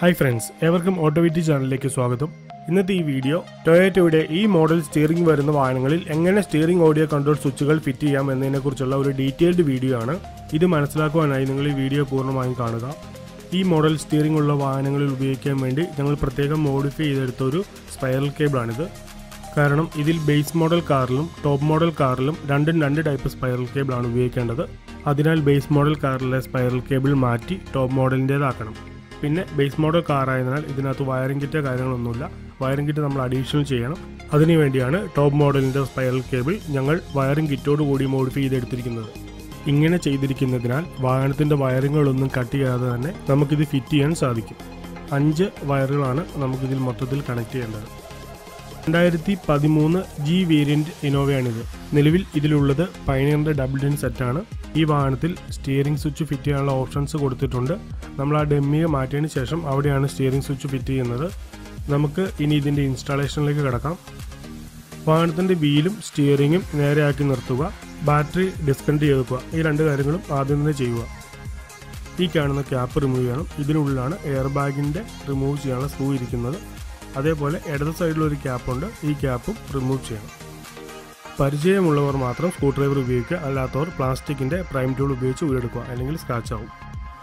hi friends ഏവർക്കും ഓട്ടോവിറ്റി ചാനലിലേക്ക് സ്വാഗതം ഇന്നത്തെ ഈ വീഡിയോ ടൊയോറ്റയുടെ ഈ മോഡൽ സ്റ്റിയറിംഗ് വരുന്ന വാഹനങ്ങളിൽ എങ്ങനെ സ്റ്റിയറിംഗ് ഓഡിയോ കൺട്രോൾ സ്വിച്ചുകൾ ഫിറ്റ് ചെയ്യാം എന്നതിനെക്കുറിച്ചുള്ള ഒരു ഡീറ്റെയിൽഡ് വീഡിയോ ആണ് ഇത് മനസ്സിലാക്കുവാനായി നിങ്ങൾ ഈ വീഡിയോ പൂർണ്ണമായും കാണുക ഈ മോഡൽ സ്റ്റിയറിംഗ് ഉള്ള വാഹനങ്ങളിൽ ഉപയോഗിക്കാൻ വേണ്ടി ഞങ്ങൾ പ്രത്യേകം മോഡിഫൈ ചെയ്തെടുത്ത ഒരു സ്പൈറൽ കേബിളാണിത് കാരണം ഇതിൽ ബേസ് മോഡൽ കാറിലും ടോപ്പ് മോഡൽ കാറിലും രണ്ടും രണ്ട് ടൈപ്പ് സ്പൈറൽ കേബിളാണ് ഉപയോഗിക്കേണ്ടത് അതിനാൽ ബേസ് മോഡൽ കാറിലെ സ്പൈറൽ കേബിൾ മാറ്റി ടോപ്പ് മോഡലിൻ്റേതാക്കണം പിന്നെ ബേസ് മോഡൽ കാർ ആയതിനാൽ ഇതിനകത്ത് വയറിംഗ് കിറ്റോ കാര്യങ്ങളൊന്നുമില്ല വയറിംഗ് കിറ്റ് നമ്മൾ അഡീഷണൽ ചെയ്യണം അതിനു വേണ്ടിയാണ് ടോപ്പ് മോഡലിൻ്റെ സ്പൈറൽ കേബിൾ ഞങ്ങൾ വയറിംഗ് കിറ്റോട് കൂടി മോഡിഫൈ ചെയ്തെടുത്തിരിക്കുന്നത് ഇങ്ങനെ ചെയ്തിരിക്കുന്നതിനാൽ വാഹനത്തിൻ്റെ വയറിങ്ങുകളൊന്നും കട്ട് ചെയ്യാതെ തന്നെ നമുക്കിത് ഫിറ്റ് ചെയ്യാൻ സാധിക്കും അഞ്ച് വയറുകളാണ് നമുക്കിതിൽ മൊത്തത്തിൽ കണക്ട് ചെയ്യേണ്ടത് രണ്ടായിരത്തി പതിമൂന്ന് ജി വേരിയന്റ് ഇനോവയാണിത് നിലവിൽ ഇതിലുള്ളത് പൈനിയറിന്റെ ഡബിൾ ഡിൻ സെറ്റാണ് ഈ വാഹനത്തിൽ സ്റ്റിയറിംഗ് സ്വിച്ച് ഫിറ്റ് ചെയ്യാനുള്ള ഓപ്ഷൻസ് കൊടുത്തിട്ടുണ്ട് നമ്മൾ ആ ഡെമ്മിയെ മാറ്റിയതിന് ശേഷം അവിടെയാണ് സ്റ്റിയറിംഗ് സ്വിച്ച് ഫിറ്റ് ചെയ്യുന്നത് നമുക്ക് ഇനി ഇതിന്റെ ഇൻസ്റ്റാളേഷനിലേക്ക് കിടക്കാം വാഹനത്തിന്റെ വീലും സ്റ്റിയറിംഗും നേരെയാക്കി നിർത്തുക ബാറ്ററി ഡിസ്കണക്ട് ചെയ്തെക്കുക ഈ രണ്ട് കാര്യങ്ങളും ആദ്യം തന്നെ ചെയ്യുക ഈ കാണുന്ന ക്യാപ്പ് റിമൂവ് ചെയ്യണം ഇതിനുള്ളിലാണ് എയർ ബാഗിന്റെ റിമൂവ് ചെയ്യാനുള്ള സ്ക്രൂ ഇരിക്കുന്നത് അതേപോലെ ഇടത് സൈഡിൽ ഒരു ക്യാപ്പുണ്ട് ഈ ക്യാപ്പും റിമൂവ് ചെയ്യണം പരിചയമുള്ളവർ മാത്രം സ്ക്രൂ ഡ്രൈവർ ഉപയോഗിക്കുക അല്ലാത്തവർ പ്ലാസ്റ്റിക്കിന്റെ പ്രൈം ടൂൾ ഉപയോഗിച്ച് ഉയരെടുക്കുക അല്ലെങ്കിൽ സ്ക്രാച്ച് ആവും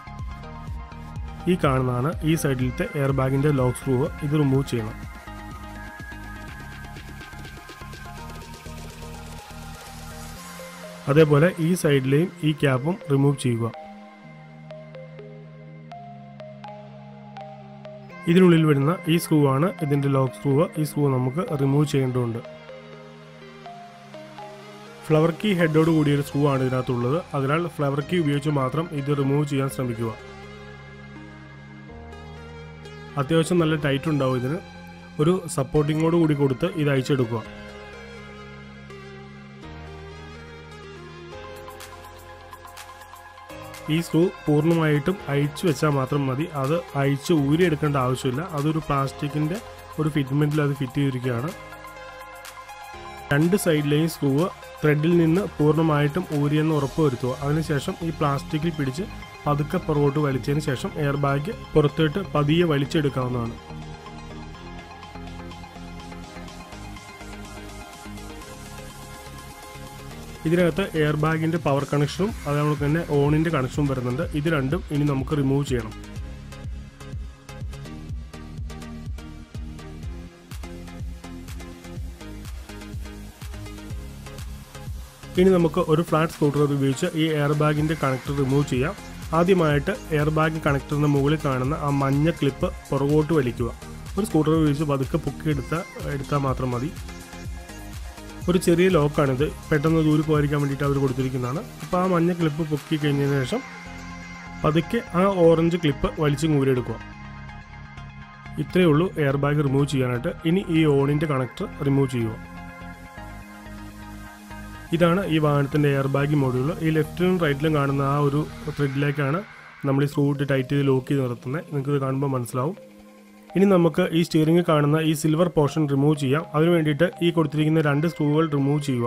ഈ കാണുന്നതാണ് ഈ സൈഡിലത്തെ എയർ ബാഗിന്റെ ലോക്ക് സ്ക്രൂ ഇത് റിമൂവ് ചെയ്യണം അതേപോലെ ഈ സൈഡിലെയും ഈ ക്യാപ്പും റിമൂവ് ചെയ്യുക ഇതിനുള്ളിൽ വരുന്ന ഈ സ്ക്രൂ ആണ് ഇതിന്റെ ലോക്ക് സ്ക്രൂ ഈ സ്ക്രൂ നമുക്ക് റിമൂവ് ചെയ്യേണ്ടതുണ്ട് ഫ്ലവർ കീ ഹെഡോട് കൂടിയ ഒരു സ്ക്രൂ ആണ് ഇതിനകത്തുള്ളത് അതിനാൽ ഫ്ലവർ കീ ഉപയോഗിച്ച് മാത്രം ഇത് റിമൂവ് ചെയ്യാൻ ശ്രമിക്കുക അത്യാവശ്യം നല്ല ടൈറ്റ് ഉണ്ടാവും ഇതിന് ഒരു സപ്പോർട്ടിങ്ങോട് കൂടി കൊടുത്ത് ഇത് അയച്ചെടുക്കുക ഈ സ്ക്രൂ പൂർണ്ണമായിട്ടും അയച്ചു വെച്ചാൽ മാത്രം മതി അത് അയച്ച് ഊരിയെടുക്കേണ്ട ആവശ്യമില്ല അതൊരു പ്ലാസ്റ്റിക്കിന്റെ ഒരു ഫിറ്റ്മെന്റിൽ അത് ഫിറ്റ് ചെയ്തിരിക്കുകയാണ് രണ്ട് സൈഡിലെയും സ്ക്രൂ ത്രെഡിൽ നിന്ന് പൂർണ്ണമായിട്ടും ഊരിയെന്ന് ഉറപ്പ് വരുത്തുക അതിനുശേഷം ഈ പ്ലാസ്റ്റിക്കിൽ പിടിച്ച് പതുക്കെ പുറകോട്ട് വലിച്ചതിന് ശേഷം എയർ ബാഗ് പുറത്തോട്ട് പതിയെ വലിച്ചെടുക്കാവുന്നതാണ് ഇതിനകത്ത് എയർ ബാഗിന്റെ പവർ കണക്ഷനും അതേപോലെ തന്നെ ഓണിന്റെ കണക്ഷനും വരുന്നുണ്ട് ഇത് രണ്ടും ഇനി നമുക്ക് റിമൂവ് ചെയ്യണം ഇനി നമുക്ക് ഒരു ഫ്ലാറ്റ് സ്കൂട്ടർ ഉപയോഗിച്ച് ഈ എയർ ബാഗിന്റെ കണക്ടർ റിമൂവ് ചെയ്യാം ആദ്യമായിട്ട് എയർ ബാഗ് കണക്ടറിന് മുകളിൽ കാണുന്ന ആ മഞ്ഞ ക്ലിപ്പ് പുറകോട്ട് വലിക്കുക ഒരു സ്കൂട്ടർ ഉപയോഗിച്ച് പതുക്കെ പൊക്കി എടുത്ത എടുത്താൽ മാത്രം മതി ഒരു ചെറിയ ലോക്കാണിത് പെട്ടെന്ന് ദൂരെ പോയിരിക്കാൻ വേണ്ടിയിട്ട് അവർ കൊടുത്തിരിക്കുന്നതാണ് അപ്പോൾ ആ മഞ്ഞ ക്ലിപ്പ് പൊക്കി കഴിഞ്ഞതിന് ശേഷം പതുക്കെ ആ ഓറഞ്ച് ക്ലിപ്പ് വലിച്ചു മൂരെടുക്കുക ഇത്രയേ ഉള്ളൂ എയർ ബാഗ് റിമൂവ് ചെയ്യാനായിട്ട് ഇനി ഈ ഓണിൻ്റെ കണക്ടർ റിമൂവ് ചെയ്യുക ഇതാണ് ഈ വാഹനത്തിൻ്റെ എയർ ബാഗ് മോഡ്യൂൾ ഈ ലെഫ്റ്റിലും റൈറ്റിലും കാണുന്ന ആ ഒരു ത്രെഡിലേക്കാണ് നമ്മൾ ഈ സ്ക്രൂ ഇട്ട് ടൈറ്റ് ചെയ്ത് ലോക്ക് ചെയ്ത് നിർത്തുന്നത് നിങ്ങൾക്ക് ഇത് കാണുമ്പോൾ മനസ്സിലാവും ഇനി നമുക്ക് ഈ സ്റ്റിയറിംഗ് കാണുന്ന ഈ സിൽവർ പോർഷൻ റിമൂവ് ചെയ്യാം അതിനു വേണ്ടിയിട്ട് ഈ കൊടുത്തിരിക്കുന്ന രണ്ട് സ്ക്രൂകൾ റിമൂവ് ചെയ്യുക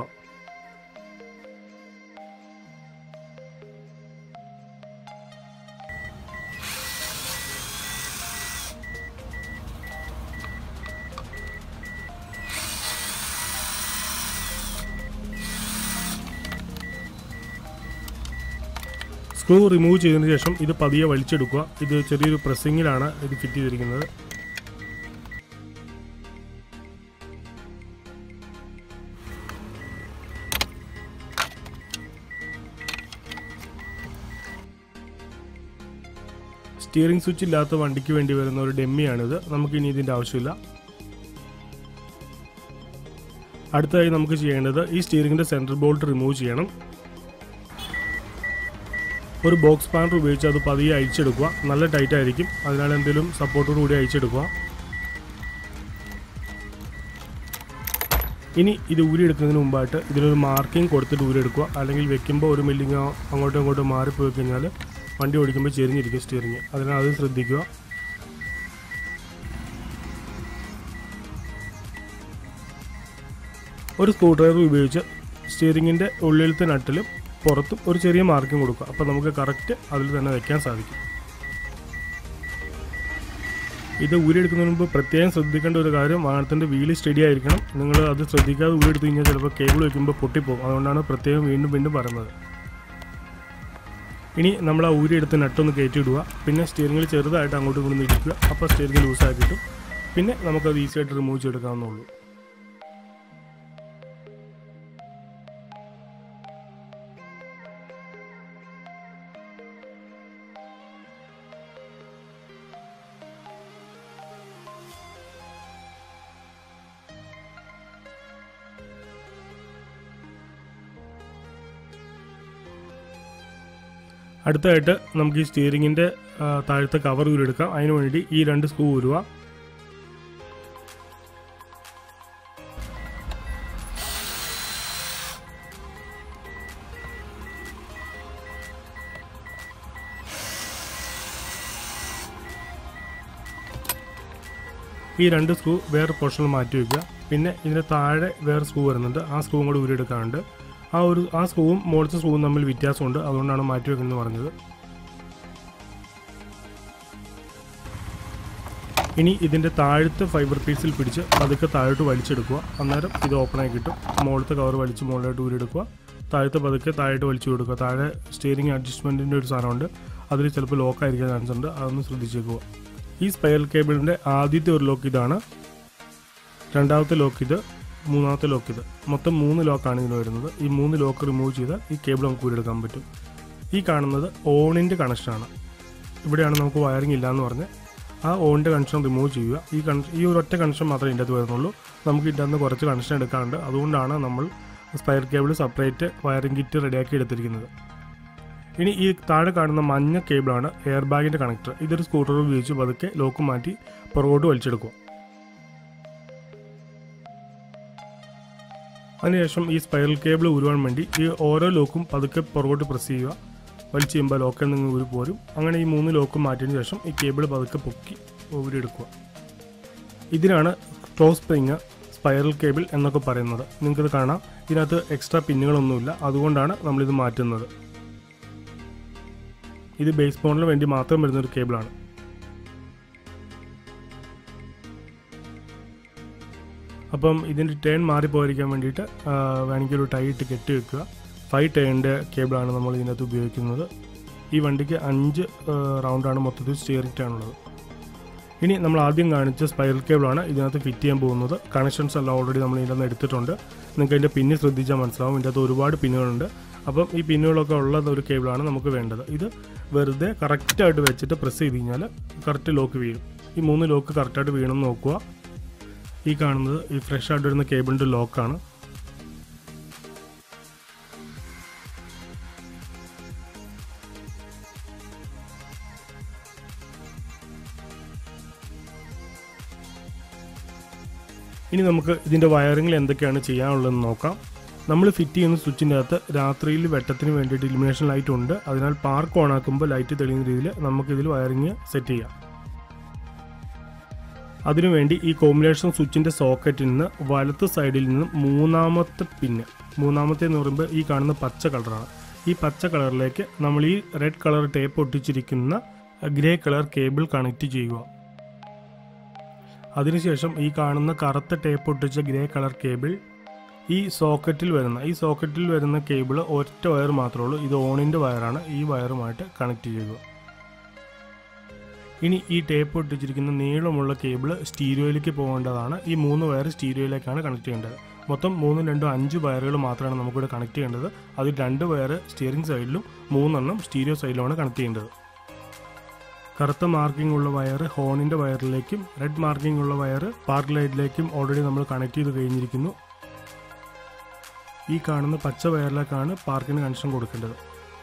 സ്ക്രൂ റിമൂവ് ചെയ്തതിനു ശേഷം ഇത് പതിയെ വലിച്ചെടുക്കുക ഇത് ചെറിയൊരു പ്രസ്സിങ്ങിലാണ് ഇത് ഫിറ്റ് ചെയ്തിരിക്കുന്നത് സ്റ്റിയറിംഗ് സ്വിച്ച് ഇല്ലാത്ത വണ്ടിക്ക് വേണ്ടി വരുന്ന ഒരു ഡെമ്മിയാണിത് നമുക്ക് ഇനി ഇതിൻ്റെ ആവശ്യമില്ല അടുത്തതായി നമുക്ക് ചെയ്യേണ്ടത് ഈ സ്റ്റിയറിംഗിൻ്റെ സെൻട്രൽ ബോൾട്ട് റിമൂവ് ചെയ്യണം ഒരു ബോക്സ് പാനർ ഉപയോഗിച്ച് അത് പതിയെ അഴിച്ചെടുക്കുക നല്ല ടൈറ്റ് ആയിരിക്കും അതിനാൽ എന്തെങ്കിലും സപ്പോർട്ടോട് കൂടി അഴിച്ചെടുക്കുക ഇനി ഇത് ഊരിയെടുക്കുന്നതിന് മുമ്പായിട്ട് ഇതിനൊരു മാർക്കിംഗ് കൊടുത്തിട്ട് ഊരിയെടുക്കുക അല്ലെങ്കിൽ വെക്കുമ്പോൾ ഒരു മില്ലിങ് അങ്ങോട്ടും ഇങ്ങോട്ടും മാറിപ്പോയി കഴിഞ്ഞാൽ വണ്ടി ഓടിക്കുമ്പോൾ ചെരിഞ്ഞിരിക്കും സ്റ്റിയറിങ് അതിനാൽ അത് ശ്രദ്ധിക്കുക ഒരു സ്ക്രൂ ഡ്രൈവർ ഉപയോഗിച്ച് സ്റ്റിയറിങ്ങിൻ്റെ ഉള്ളിലത്തെ നട്ടിലും പുറത്തും ഒരു ചെറിയ മാർക്കിംഗ് കൊടുക്കുക അപ്പോൾ നമുക്ക് കറക്റ്റ് അതിൽ തന്നെ വയ്ക്കാൻ സാധിക്കും ഇത് ഊരിയെടുക്കുന്നതിന് മുമ്പ് പ്രത്യേകം ശ്രദ്ധിക്കേണ്ട ഒരു കാര്യം വാഹനത്തിൻ്റെ വീല് സ്റ്റഡി ആയിരിക്കണം നിങ്ങൾ അത് ശ്രദ്ധിക്കാതെ ഊരിയെടുത്ത് കഴിഞ്ഞാൽ ചിലപ്പോൾ കേബിൾ വയ്ക്കുമ്പോൾ പൊട്ടിപ്പോകും അതുകൊണ്ടാണ് പ്രത്യേകം വീണ്ടും വീണ്ടും പറയുന്നത് ഇനി നമ്മൾ ആ ഊരിയെടുത്ത് നെട്ടൊന്ന് കയറ്റിയിടുക പിന്നെ സ്റ്റിയറിംഗിൽ ചെറുതായിട്ട് അങ്ങോട്ടും ഇങ്ങോട്ടും ഇരിക്കുക അപ്പോൾ സ്റ്റിയറിംഗ് ലൂസായി കിട്ടും പിന്നെ നമുക്കത് ഈസി ആയിട്ട് റിമൂവ് ചെയ്തെടുക്കാവുന്നുള്ളൂ അടുത്തതായിട്ട് നമുക്ക് ഈ സ്റ്റിയറിങ്ങിൻ്റെ താഴത്തെ കവർ ഊരെടുക്കാം അതിന് വേണ്ടി ഈ രണ്ട് സ്ക്രൂ ഊരുക ഈ രണ്ട് സ്ക്രൂ വേറെ പോർഷനിൽ മാറ്റി വയ്ക്കുക പിന്നെ ഇതിന് താഴെ വേറെ സ്ക്രൂ വരുന്നുണ്ട് ആ സ്ക്രൂവും കൂടി ഊരിയെടുക്കാനുണ്ട് ആ ഒരു ആ സ്ക്രൂവും മുകളിലത്തെ സ്ക്രൂവും തമ്മിൽ വ്യത്യാസമുണ്ട് അതുകൊണ്ടാണ് മാറ്റി വെക്കുന്നത് പറഞ്ഞത് ഇനി ഇതിൻ്റെ താഴത്തെ ഫൈബർ പീസിൽ പിടിച്ച് പതുക്കെ താഴോട്ട് വലിച്ചെടുക്കുക അന്നേരം ഇത് ഓപ്പണായി കിട്ടും മുകളിലത്തെ കവർ വലിച്ച് മുകളിലോട്ട് ഊരിയെടുക്കുക താഴത്തെ പതുക്കെ താഴോട്ട് വലിച്ചു കൊടുക്കുക താഴെ സ്റ്റിയറിംഗ് അഡ്ജസ്റ്റ്മെൻറ്റിൻ്റെ ഒരു സാധനമുണ്ട് അതിൽ ചിലപ്പോൾ ലോക്ക് ആയിരിക്കാൻ ചാൻസ് ഉണ്ട് അതൊന്ന് ശ്രദ്ധിച്ചേക്കുക ഈ സ്പൈറൽ കേബിളിൻ്റെ ആദ്യത്തെ ഒരു ലോക്ക് ഇതാണ് രണ്ടാമത്തെ ലോക്ക് ഇത് മൂന്നാമത്തെ ലോക്ക് ഇത് മൊത്തം മൂന്ന് ലോക്കാണ് ഇതിന് വരുന്നത് ഈ മൂന്ന് ലോക്ക് റിമൂവ് ചെയ്താൽ ഈ കേബിൾ നമുക്ക് ഊരെടുക്കാൻ പറ്റും ഈ കാണുന്നത് ഓണിൻ്റെ കണക്ഷനാണ് ഇവിടെയാണ് നമുക്ക് വയറിംഗ് ഇല്ല എന്ന് പറഞ്ഞ് ആ ഓണിൻ്റെ കണക്ഷൻ റിമൂവ് ചെയ്യുക ഈ കണക്ഷൻ ഈ ഒരു ഒറ്റ കണക്ഷൻ മാത്രമേ ഇതിൻ്റെ അകത്ത് വരുന്നുള്ളൂ നമുക്ക് ഇതിൻ്റെ അകത്ത് കുറച്ച് കണക്ഷൻ എടുക്കാറുണ്ട് അതുകൊണ്ടാണ് നമ്മൾ spiral cable separate wiring kit റെഡിയാക്കി എടുത്തിരിക്കുന്നത് ഇനി ഈ താഴെ കാണുന്ന മഞ്ഞ കേബിളാണ് എയർ ബാഗിൻ്റെ കണക്ടർ ഇതൊരു സ്കൂട്ടർ ഉപയോഗിച്ച് പതുക്കെ ലോക്ക് മാറ്റി പുറകോട്ട് വലിച്ചെടുക്കുക അതിനുശേഷം ഈ സ്പൈറൽ കേബിൾ ഉരുവാൻ വേണ്ടി ഈ ഓരോ ലോക്കും പതുക്കെ പുറകോട്ട് പ്രസ് ചെയ്യുക വലിച്ച് ചെയ്യുമ്പോൾ ലോക്കിൽ നിന്ന് ഊരി പോരും അങ്ങനെ ഈ മൂന്ന് ലോക്കും മാറ്റിയതിന് ശേഷം ഈ കേബിൾ പതുക്കെ പൊക്കി ഊരിയെടുക്കുക ഇതിനാണ് ക്ലോസ് സ്പ്രിങ് സ്പൈറൽ കേബിൾ എന്നൊക്കെ പറയുന്നത് നിങ്ങൾക്കിത് കാണാം ഇതിനകത്ത് എക്സ്ട്രാ പിന്നുകളൊന്നുമില്ല അതുകൊണ്ടാണ് നമ്മളിത് മാറ്റുന്നത് ഇത് ബേസ് മോഡലിന് വേണ്ടി മാത്രം വരുന്ന ഒരു കേബിളാണ് അപ്പം ഇതിൻ്റെ ടേൺ മാറിപ്പോയിരിക്കാൻ വേണ്ടിയിട്ട് ആ, വേണമെങ്കിൽ ഒരു ടൈ ഇട്ട് കെട്ടി വെക്കുക ഫൈവ് ടേണിൻ്റെ കേബിളാണ് നമ്മൾ ഇതിനകത്ത് ഉപയോഗിക്കുന്നത് ഈ വണ്ടിക്ക് അഞ്ച് ആ, റൗണ്ടാണ് മൊത്തത്തിൽ സ്റ്റിയറിംഗ് ടേൺ ഉള്ളത് ഇനി നമ്മൾ ആദ്യം കാണിച്ച സ്പൈറൽ കേബിളാണ് ഇതിനകത്ത് ഫിറ്റ് ചെയ്യാൻ പോകുന്നത് കണക്ഷൻസ് എല്ലാം ഓൾറെഡി നമ്മൾ ഇതിൻ്റെ നിന്ന് എടുത്തിട്ടുണ്ട് നിങ്ങൾക്ക് അതിൻ്റെ പിന്ന് ശ്രദ്ധിച്ചാൽ മനസ്സിലാവും ഇതിൻ്റെ അകത്ത് ഒരുപാട് പിന്നുകളുണ്ട് അപ്പം ഈ പിന്നുകളൊക്കെ ഉള്ള ഒരു കേബിളാണ് നമുക്ക് വേണ്ടത് ഇത് വെറുതെ കറക്റ്റായിട്ട് വെച്ചിട്ട് പ്രസ് ചെയ്ത് കഴിഞ്ഞാൽ കറക്റ്റ് ലോക്ക് വീഴും ഈ മൂന്ന് ലോക്ക് കറക്റ്റായിട്ട് വീണം നോക്കുക ഈ കാണുന്നത് ഈ ഫ്രഷ് ആയിട്ട് വരുന്ന കേബിളിൻ്റെ ലോക്കാണ് ഇനി നമുക്ക് ഇതിൻ്റെ വയറിങ്ങിൽ എന്തൊക്കെയാണ് ചെയ്യാനുള്ളതെന്ന് നോക്കാം നമ്മൾ ഫിറ്റ് ചെയ്യുന്ന സ്വിച്ചിൻ്റെ അകത്ത് രാത്രിയിൽ വെട്ടത്തിന് വേണ്ടിയിട്ട് ഇലുമിനേഷൻ ലൈറ്റ് ഉണ്ട് അതിനാൽ പാർക്ക് ഓൺ ആക്കുമ്പോൾ ലൈറ്റ് തെളിയുന്ന രീതിയിൽ നമുക്കിതിൽ വയറിങ് സെറ്റ് ചെയ്യാം അതിനുവേണ്ടി ഈ കോമ്പിനേഷൻ സ്വിച്ചിൻ്റെ സോക്കറ്റിൽ നിന്ന് വലത്ത് സൈഡിൽ നിന്ന് മൂന്നാമത്തെ പിന്ന് മൂന്നാമത്തെ എന്ന് പറയുമ്പോൾ ഈ കാണുന്ന പച്ച കളറാണ് ഈ പച്ച കളറിലേക്ക് നമ്മൾ ഈ റെഡ് കളർ ടേപ്പ് ഒട്ടിച്ചിരിക്കുന്ന ഗ്രേ കളർ കേബിൾ കണക്ട് ചെയ്യുക അതിനുശേഷം ഈ കാണുന്ന കറുത്ത ടേപ്പ് ഒട്ടിച്ച ഗ്രേ കളർ കേബിൾ ഈ സോക്കറ്റിൽ വരുന്ന ഈ സോക്കറ്റിൽ വരുന്ന കേബിൾ ഒറ്റ വയർ മാത്രമേ ഉള്ളൂ ഇത് ഓണിൻ്റെ വയറാണ് ഈ വയറുമായിട്ട് കണക്ട് ചെയ്യുക ഇനി ഈ ടേപ്പ് ഒട്ടിച്ചിരിക്കുന്ന നീളമുള്ള കേബിൾ സ്റ്റീരിയോയിലേക്ക് പോകേണ്ടതാണ് ഈ മൂന്ന് വയർ സ്റ്റീരിയോയിലേക്കാണ് കണക്ട് ചെയ്യേണ്ടത് മൊത്തം മൂന്നും രണ്ടും അഞ്ച് വയറുകൾ മാത്രമാണ് നമുക്കിവിടെ കണക്ട് ചെയ്യേണ്ടത് അതിൽ രണ്ട് വയർ സ്റ്റിയറിംഗ് സൈഡിലും മൂന്നെണ്ണം സ്റ്റീരിയോ സൈഡിലുമാണ് കണക്ട് ചെയ്യേണ്ടത് കറുത്ത മാർക്കിംഗ് ഉള്ള വയർ ഹോണിന്റെ വയറിലേക്കും റെഡ് മാർക്കിംഗ് ഉള്ള വയർ പാർക്ക് ലൈറ്റിലേക്കും ഓൾറെഡി നമ്മൾ കണക്ട് ചെയ്ത് കഴിഞ്ഞിരിക്കുന്നു ഈ കാണുന്ന പച്ച വയറിലേക്കാണ് പാർക്കിന് കണക്ഷൻ കൊടുക്കേണ്ടത്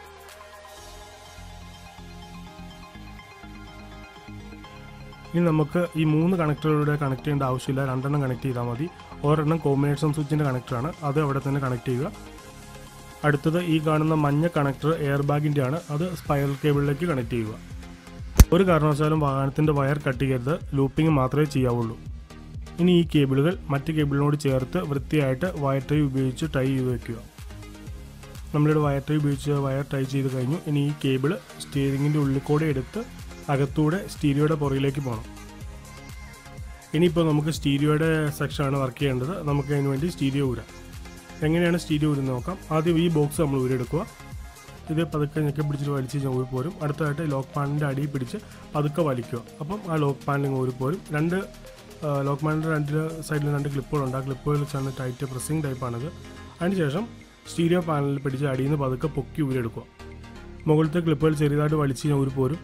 ഇനി നമുക്ക് ഈ മൂന്ന് കണക്ടറുകളുടെ കണക്ട് ചെയ്യേണ്ട ആവശ്യമില്ല രണ്ടെണ്ണം കണക്ട് ചെയ്താൽ മതി ഒരെണ്ണം കോമ്പിനേഷൻ സ്വിച്ചിൻ്റെ കണക്ടറാണ് അത് അവിടെ തന്നെ കണക്ട് ചെയ്യുക അടുത്തത് ഈ കാണുന്ന മഞ്ഞ കണക്ടർ എയർ ബാഗിൻ്റെ ആണ് അത് സ്പൈറൽ കേബിളിലേക്ക് കണക്ട് ചെയ്യുക ഒരു കാരണവശാലും വാഹനത്തിൻ്റെ വയർ കട്ട് ചെയ്യരുത് ലൂപ്പിംഗ് മാത്രമേ ചെയ്യാവുള്ളൂ ഇനി ഈ കേബിളുകൾ മറ്റ് കേബിളിനോട് ചേർത്ത് വൃത്തിയായിട്ട് വയർ ടൈ ഉപയോഗിച്ച് ടൈ ചെയ്ത് വെക്കുക നമ്മളിവിടെ വയർ ടൈ ഉപയോഗിച്ച് വയർ ടൈ ചെയ്ത് കഴിഞ്ഞു ഇനി ഈ കേബിൾ സ്റ്റിയറിങ്ങിൻ്റെ ഉള്ളിൽ കൂടെ എടുത്ത് അകത്തൂടെ സ്റ്റീരിയോയുടെ പുറകിലേക്ക് പോകണം ഇനിയിപ്പോൾ നമുക്ക് സ്റ്റീരിയോയുടെ സെക്ഷനാണ് വർക്ക് ചെയ്യേണ്ടത് നമുക്ക് അതിന് വേണ്ടി സ്റ്റീരിയോ ഊരാം എങ്ങനെയാണ് സ്റ്റീരിയോ ഊരുന്നത് നോക്കാം ആദ്യം ഈ ബോക്സ് നമ്മൾ ഊരെടുക്കുക ഇത് പതുക്കെ ഞെക്കി പിടിച്ചിട്ട് വലിച്ച് ഞാൻ ഊരി പോരും അടുത്തതായിട്ട് ലോക്ക് പാനിൻ്റെ അടിയിൽ പിടിച്ച് പതുക്കെ വലിക്കുക അപ്പം ആ ലോക്ക് പാനിൽ ഊരി പോരും രണ്ട് ലോക്ക് പാനിൻ്റെ രണ്ട് സൈഡിൽ രണ്ട് ക്ലിപ്പുകളുണ്ട് ആ ക്ലിപ്പുകൾ വെച്ചാണ് ടൈറ്റ് പ്രസ്സിങ് ടൈപ്പാണിത് അതിനുശേഷം സ്റ്റീരിയോ പാനലിൽ പിടിച്ച് അടിയിൽ നിന്ന് പതുക്കെ പൊക്കി ഊരെടുക്കുക മുകളിലത്തെ ക്ലിപ്പുകൾ ചെറിയതായിട്ട് വലിച്ച് ഞാൻ ഊരി പോരും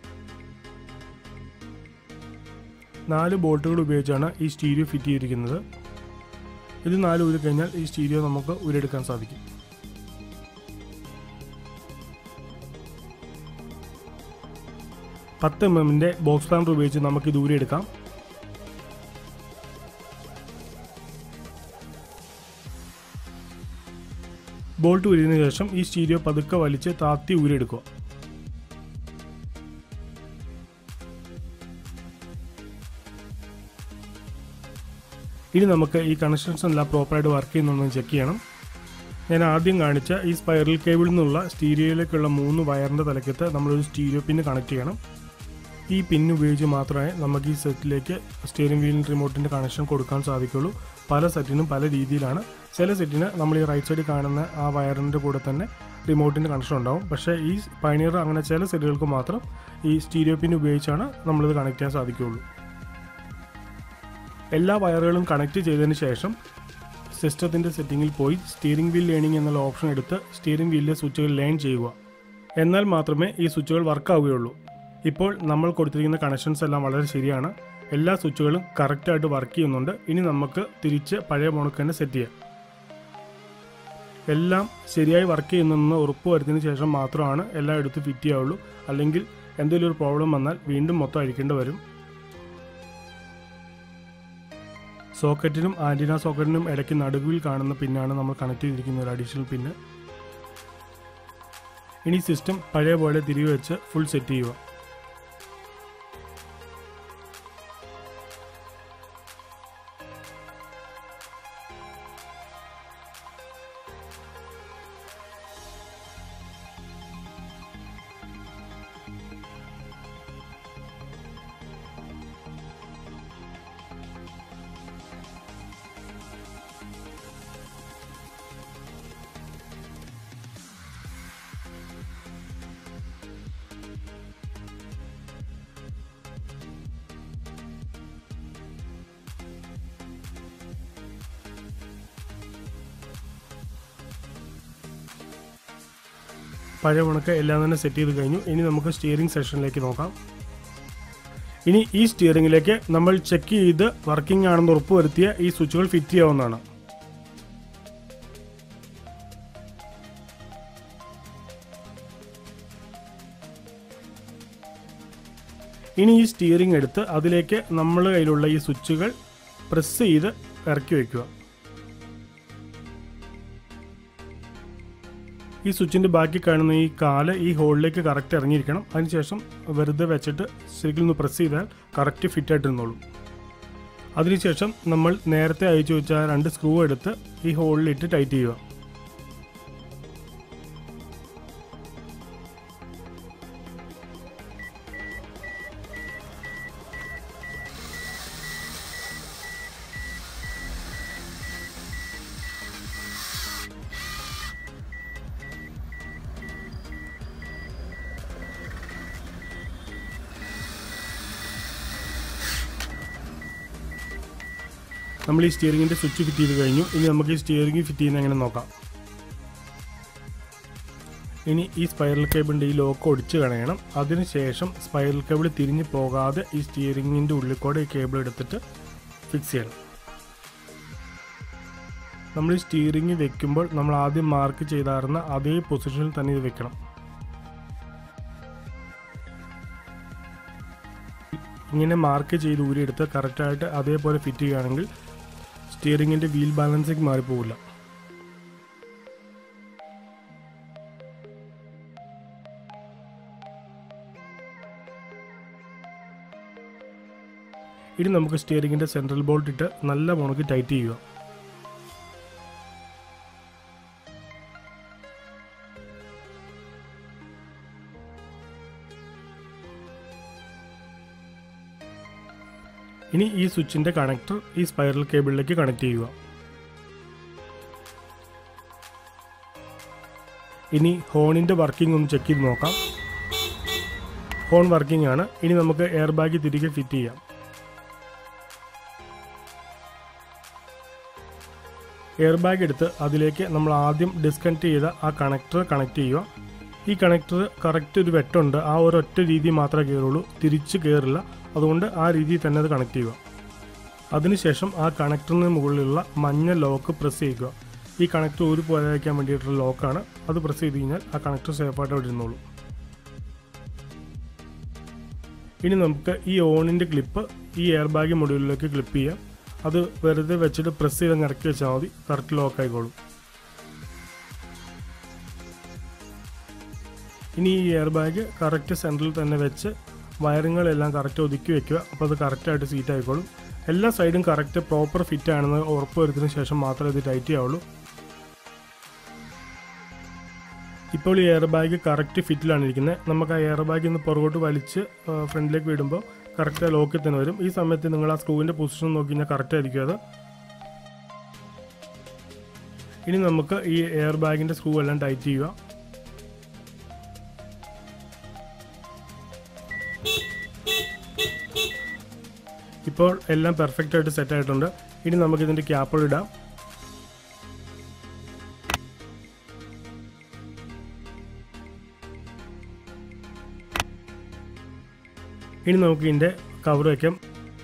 നാല് ബോൾട്ടുകൾ ഉപയോഗിച്ചാണ് ഈ സ്റ്റീരിയോ ഫിറ്റ് ചെയ്തിരിക്കുന്നത് ഇത് നാല് ഊരി കഴിഞ്ഞാൽ ഈ സ്റ്റീരിയോ നമുക്ക് ഊരെടുക്കാൻ സാധിക്കും പത്ത് എം എമ്മിൻ്റെ ബോക്സ് പ്ലാനർ ഉപയോഗിച്ച് നമുക്ക് ഇത് ഊരിയെടുക്കാം ബോൾട്ട് ഊരിയതിനു ശേഷം ഈ സ്റ്റീരിയോ പതുക്കെ വലിച്ച് താത്തി ഊരിയെടുക്കുക ഇനി നമുക്ക് ഈ കണക്ഷൻസ് എല്ലാം പ്രോപ്പറായിട്ട് വർക്ക് ചെയ്യുന്നുണ്ടെന്ന് ചെക്ക് ചെയ്യണം ഞാൻ ആദ്യം കാണിച്ച ഈ സ്പൈറൽ കേബിളിൽ നിന്നുള്ള സ്റ്റീരിയോയിലേക്കുള്ള മൂന്ന് വയറിൻ്റെ തലക്കത്ത് നമ്മളൊരു സ്റ്റീരിയോ പിന്ന് കണക്ട് ചെയ്യണം ഈ പിൻ ഉപയോഗിച്ച് മാത്രമേ നമുക്ക് ഈ സെറ്റിലേക്ക് സ്റ്റിയറിംഗ് വീലിൻ റിമോട്ടിൻ്റെ കണക്ഷൻ കൊടുക്കാൻ സാധിക്കുള്ളൂ പല സെറ്റിനും പല രീതിയിലാണ് ചില സെറ്റിന് നമ്മൾ ഈ റൈറ്റ് സൈഡിൽ കാണുന്ന ആ വയറിൻ്റെ കൂടെ തന്നെ റിമോട്ടിൻ്റെ കണക്ഷൻ ഉണ്ടാവും പക്ഷേ ഈ പൈനിയർ അങ്ങനെ ചില സെറ്റുകൾക്ക് മാത്രം ഈ സ്റ്റീരിയോ പിൻ ഉപയോഗിച്ചാണ് നമ്മളിത് കണക്ട് ചെയ്യാൻ സാധിക്കുകയുള്ളൂ എല്ലാ വയറുകളും കണക്ട് ചെയ്തതിന് ശേഷം സിസ്റ്റത്തിൻ്റെ സെറ്റിങ്ങിൽ പോയി സ്റ്റിയറിംഗ് വീൽ ലേണിംഗ് എന്നുള്ള ഓപ്ഷൻ എടുത്ത് സ്റ്റിയറിംഗ് വീലിലെ സ്വിച്ചുകൾ ലേൺ ചെയ്യുക എന്നാൽ മാത്രമേ ഈ സ്വിച്ചുകൾ വർക്ക് ആവുകയുള്ളൂ ഇപ്പോൾ നമ്മൾ കൊടുത്തിരിക്കുന്ന കണക്ഷൻസ് എല്ലാം വളരെ ശരിയാണ് എല്ലാ സ്വിച്ചുകളും കറക്റ്റായിട്ട് വർക്ക് ചെയ്യുന്നുണ്ട് ഇനി നമുക്ക് തിരിച്ച് പഴയ മോണക്ക് തന്നെ സെറ്റ് ചെയ്യാം എല്ലാം ശരിയായി വർക്ക് ചെയ്യുന്നെന്ന് ഉറപ്പ് വരുത്തിയതിന് ശേഷം മാത്രമാണ് എല്ലാം എടുത്ത് ഫിറ്റ് ചെയ്യാവുള്ളൂ അല്ലെങ്കിൽ എന്തെങ്കിലും ഒരു പ്രോബ്ലം വന്നാൽ വീണ്ടും മൊത്തം അഴിക്കേണ്ടി വരും സോക്കറ്റിനും ആൻറ്റിന സോക്കറ്റിനും ഇടയ്ക്ക് നടുവിൽ കാണുന്ന പിന്നാണ് നമ്മൾ കണക്ട് ചെയ്തിരിക്കുന്ന ഒരു അഡീഷണൽ പിന്ന് ഇനി സിസ്റ്റം പഴയ പോലെ തിരികെ വെച്ച് ഫുൾ സെറ്റ് ചെയ്യുക പഴയ ഉണക്ക് എല്ലാം തന്നെ സെറ്റ് ചെയ്ത് കഴിഞ്ഞു ഇനി നമുക്ക് സ്റ്റിയറിംഗ് സെഷനിലേക്ക് നോക്കാം ഇനി ഈ സ്റ്റിയറിംഗിലേക്ക് നമ്മൾ ചെക്ക് ചെയ്ത് വർക്കിംഗ് ആണെന്ന് ഉറപ്പുവരുത്തിയ ഈ സ്വിച്ചുകൾ ഫിറ്റ് ചെയ്യാവുന്നതാണ് ഇനി ഈ സ്റ്റിയറിംഗ് എടുത്ത് അതിലേക്ക് നമ്മൾ കയ്യിലുള്ള ഈ സ്വിച്ചുകൾ പ്രസ് ചെയ്ത് ഇറക്കി വയ്ക്കുക ഈ സ്വിച്ചിൻ്റെ ബാക്കി കാണുന്ന ഈ കാല് ഈ ഹോളിലേക്ക് കറക്റ്റ് ഇറങ്ങിയിരിക്കണം അതിനുശേഷം വെറുതെ വെച്ചിട്ട് ശരിക്കും ഒന്ന് പ്രസ് ചെയ്താൽ കറക്റ്റ് ഫിറ്റ് ആയിട്ട് ഇരുന്നോളും അതിനുശേഷം നമ്മൾ നേരത്തെ അയച്ചു വെച്ച ആ രണ്ട് സ്ക്രൂ എടുത്ത് ഈ ഹോളിലിട്ട് ടൈറ്റ് ചെയ്യുക നമ്മൾ ഈ സ്റ്റിയറിംഗിൻ്റെ സ്വിച്ച് ഫിറ്റ് ചെയ്ത് കഴിഞ്ഞു ഇനി നമുക്ക് ഈ സ്റ്റിയറിംഗ് ഫിറ്റ് ചെയ്യുന്ന എങ്ങനെ നോക്കാം ഇനി ഈ സ്പൈറൽ കേബിളിൻ്റെ ഈ ലോക്ക് ഒടിച്ച് കളയണം അതിനുശേഷം സ്പൈറൽ കേബിൾ തിരിഞ്ഞു പോകാതെ ഈ സ്റ്റിയറിംഗിൻ്റെ ഉള്ളിൽ കൂടെ ഈ കേബിൾ എടുത്തിട്ട് ഫിക്സ് ചെയ്യണം നമ്മൾ ഈ സ്റ്റിയറിംഗ് വെക്കുമ്പോൾ നമ്മൾ ആദ്യം മാർക്ക് ചെയ്തായിരുന്ന അതേ പൊസിഷനിൽ തന്നെ ഇത് വെക്കണം ഇങ്ങനെ മാർക്ക് ചെയ്ത് ഊരിയെടുത്ത് കറക്റ്റായിട്ട് അതേപോലെ ഫിറ്റ് ചെയ്യുകയാണെങ്കിൽ സ്റ്റിയറിങ്ങിൻ്റെ വീൽ ബാലൻസിങ് മാറിപ്പോകില്ല ഇനി നമുക്ക് സ്റ്റിയറിങ്ങിൻ്റെ സെൻട്രൽ ബോൾട്ട് ഇട്ട് നല്ല മുണക്ക് ടൈറ്റ് ചെയ്യുക ഇനി ഈ സ്വിച്ചിൻ്റെ കണക്ടർ ഈ സ്പൈറൽ കേബിളിലേക്ക് കണക്ട് ചെയ്യുക ഇനി ഹോണിൻ്റെ വർക്കിംഗ് ഒന്ന് ചെക്ക് ചെയ്ത് നോക്കാം ഹോൺ വർക്കിംഗ് ആണ് ഇനി നമുക്ക് എയർ ബാഗ് തിരികെ ഫിറ്റ് ചെയ്യാം എയർ ബാഗ് എടുത്ത് അതിലേക്ക് നമ്മൾ ആദ്യം ഡിസ്കണക്ട് ചെയ്ത ആ കണക്ടർ കണക്ട് ചെയ്യുക ഈ കണക്ടർ കറക്റ്റ് ഒരു വെട്ടുണ്ട് ആ ഒരൊറ്റ രീതി മാത്രമേ കയറുള്ളൂ തിരിച്ച് കയറില്ല അതുകൊണ്ട് ആ രീതിയിൽ തന്നെ അത് കണക്ട് ചെയ്യുക അതിനുശേഷം ആ കണക്ടറിന് മുകളിലുള്ള മഞ്ഞ ലോക്ക് പ്രസ് ചെയ്യുക ഈ കണക്ടർ ഊരി പോകാതിരിക്കാൻ വേണ്ടിയിട്ടുള്ള ലോക്കാണ് അത് പ്രസ് ചെയ്ത് കഴിഞ്ഞാൽ ആ കണക്ടർ സേഫായിട്ട് അവിടെ ഇരുന്നോളൂ ഇനി നമുക്ക് ഈ ഓണിൻ്റെ ക്ലിപ്പ് ഈ എയർ ബാഗ് മൊഡ്യൂളിലേക്ക് ക്ലിപ്പ് ചെയ്യാം അത് വെറുതെ വെച്ചിട്ട് പ്രസ് ചെയ്ത് ഇറക്കി വെച്ചാൽ മതി കറക്റ്റ് ലോക്ക് ആയിക്കോളും ഇനി ഈ എയർ ബാഗ് കറക്റ്റ് സെൻറ്ററിൽ തന്നെ വെച്ച് വയറിങ്ങളെല്ലാം കറക്റ്റ് ഒതുക്കി വെക്കുക അപ്പോൾ അത് കറക്റ്റായിട്ട് സീറ്റ് ആയിക്കോളും എല്ലാ സൈഡും കറക്റ്റ് പ്രോപ്പർ ഫിറ്റ് ആണെന്ന് ഉറപ്പ് വരുത്തിയതിനു ശേഷം മാത്രമേ ഇത് ടൈറ്റ് ചെയ്യാവുള്ളൂ ഇപ്പോൾ ഈ എയർ ബാഗ് കറക്റ്റ് ഫിറ്റിലാണ് ഇരിക്കുന്നത് നമുക്ക് ആ എയർ ബാഗ് ഇന്ന് പുറകോട്ട് വലിച്ച് ഫ്രണ്ടിലേക്ക് വിടുമ്പോൾ കറക്റ്റ് ലോക്കിൽ തന്നെ വരും ഈ സമയത്ത് നിങ്ങൾ ആ സ്ക്രൂവിൻ്റെ പൊസിഷൻ നോക്കി കഴിഞ്ഞാൽ കറക്റ്റ് ആയിരിക്കും അത് ഇനി നമുക്ക് ഈ എയർ ബാഗിൻ്റെ സ്ക്രൂ എല്ലാം ടൈറ്റ് ചെയ്യുക ഇപ്പോൾ എല്ലാം പെർഫെക്റ്റ് ആയിട്ട് സെറ്റ് ആയിട്ടുണ്ട് ഇനി നമുക്ക് ഇതിൻ്റെ ക്യാപ്പുകൾ ഇടാം ഇനി നമുക്ക് ഇതിൻ്റെ കവർ വയ്ക്കാം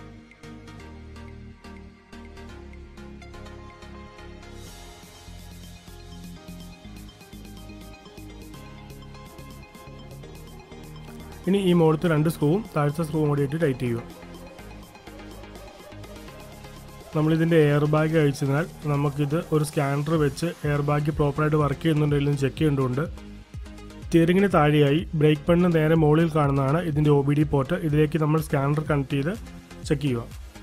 ഇനി ഈ മുകളിലത്തെ രണ്ട് സ്ക്രൂവും താഴത്തെ സ്ക്രൂവും കൂടി ഇട്ട് ടൈറ്റ് ചെയ്യുക നമ്മളിതിൻ്റെ എയർ ബാഗ് അയച്ചതിനാൽ നമുക്കിത് ഒരു സ്കാനർ വെച്ച് എയർ ബാഗ് പ്രോപ്പറായിട്ട് വർക്ക് ചെയ്യുന്നുണ്ടെങ്കിലും ചെക്ക് ചെയ്യേണ്ടതുണ്ട് സ്റ്റിയറിങ്ങിന് താഴെയായി ബ്രേക്ക് പണ്ണിന് നേരെ മുകളിൽ കാണുന്നതാണ് ഇതിൻ്റെ ഒ ബി ഡി പോർട്ട് ഇതിലേക്ക് നമ്മൾ സ്കാനർ കണക്ട് ചെയ്ത് ചെക്ക് ചെയ്യുക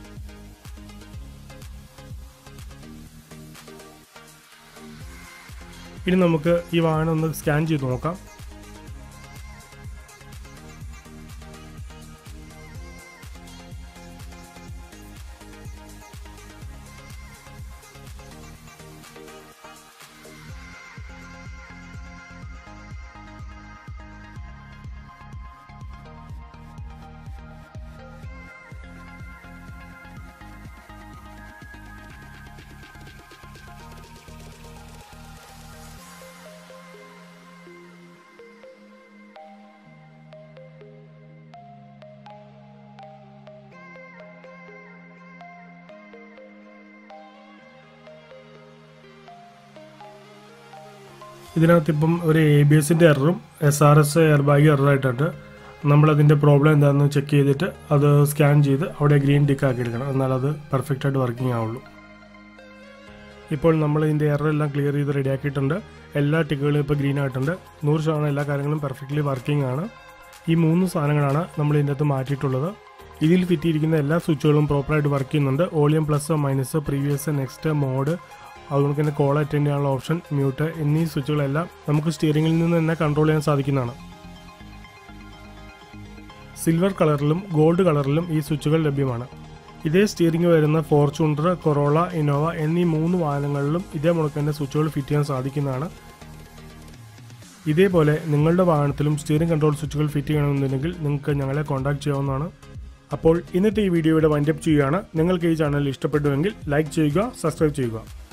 ഇനി നമുക്ക് ഈ വാഹനം ഒന്ന് സ്കാൻ ചെയ്ത് നോക്കാം ഇതിനകത്ത് ഇപ്പം ഒരു എ ബി എസിൻ്റെ എററും S R S air bag എററായിട്ടുണ്ട് നമ്മളതിൻ്റെ പ്രോബ്ലം എന്താണെന്ന് ചെക്ക് ചെയ്തിട്ട് അത് സ്കാൻ ചെയ്ത് അവിടെ ഗ്രീൻ ടിക്ക് ആക്കി എടുക്കണം എന്നാൽ അത് പെർഫെക്റ്റ് ആയിട്ട് വർക്കിംഗ് ആവുള്ളൂ ഇപ്പോൾ നമ്മൾ ഇതിൻ്റെ എറർ എല്ലാം ക്ലിയർ ചെയ്ത് റെഡിയാക്കിയിട്ടുണ്ട് എല്ലാ ടിക്കുകളും ഇപ്പോൾ ഗ്രീൻ ആയിട്ടുണ്ട് നൂറ് ശതമാനം എല്ലാ കാര്യങ്ങളും പെർഫെക്റ്റ്ലി വർക്കിംഗ് ആണ് ഈ മൂന്ന് സാധനങ്ങളാണ് നമ്മൾ ഇതിൻ്റെ അകത്ത് മാറ്റിയിട്ടുള്ളത് ഇതിൽ ഫിറ്റിയിരിക്കുന്ന എല്ലാ സ്വിച്ചുകളും പ്രോപ്പറായിട്ട് വർക്ക് ചെയ്യുന്നുണ്ട് volume plus minus previous next mode അതുകൊണ്ട് തന്നെ കോൾ അറ്റൻഡ് ചെയ്യാനുള്ള ഓപ്ഷൻ മ്യൂട്ട് എന്നീ സ്വിച്ചുകളെല്ലാം നമുക്ക് സ്റ്റിയറിംഗിൽ നിന്ന് തന്നെ കൺട്രോൾ ചെയ്യാൻ സാധിക്കുന്നതാണ് സിൽവർ കളറിലും ഗോൾഡ് കളറിലും ഈ സ്വിച്ചുകൾ ലഭ്യമാണ് ഇതേ സ്റ്റിയറിംഗ് വരുന്ന ഫോർച്യൂണർ കൊറോള ഇന്നോവ എന്നീ മൂന്ന് വാഹനങ്ങളിലും ഇതേ മുടക്ക് തന്നെ സ്വിച്ചുകൾ ഫിറ്റ് ചെയ്യാൻ സാധിക്കുന്നതാണ് ഇതേപോലെ നിങ്ങളുടെ വാഹനത്തിലും സ്റ്റിയറിംഗ് കൺട്രോൾ സ്വിച്ചുകൾ ഫിറ്റ് ചെയ്യണമെന്നുണ്ടെങ്കിൽ നിങ്ങൾക്ക് ഞങ്ങളെ കോൺടാക്ട് ചെയ്യാവുന്നതാണ് അപ്പോൾ ഇന്നത്തെ ഈ വീഡിയോയുടെ വൈൻഡപ്പ് ചെയ്യുകയാണ് നിങ്ങൾക്ക് ഈ ചാനൽ ഇഷ്ടപ്പെട്ടുവെങ്കിൽ ലൈക്ക് ചെയ്യുക സബ്സ്ക്രൈബ് ചെയ്യുക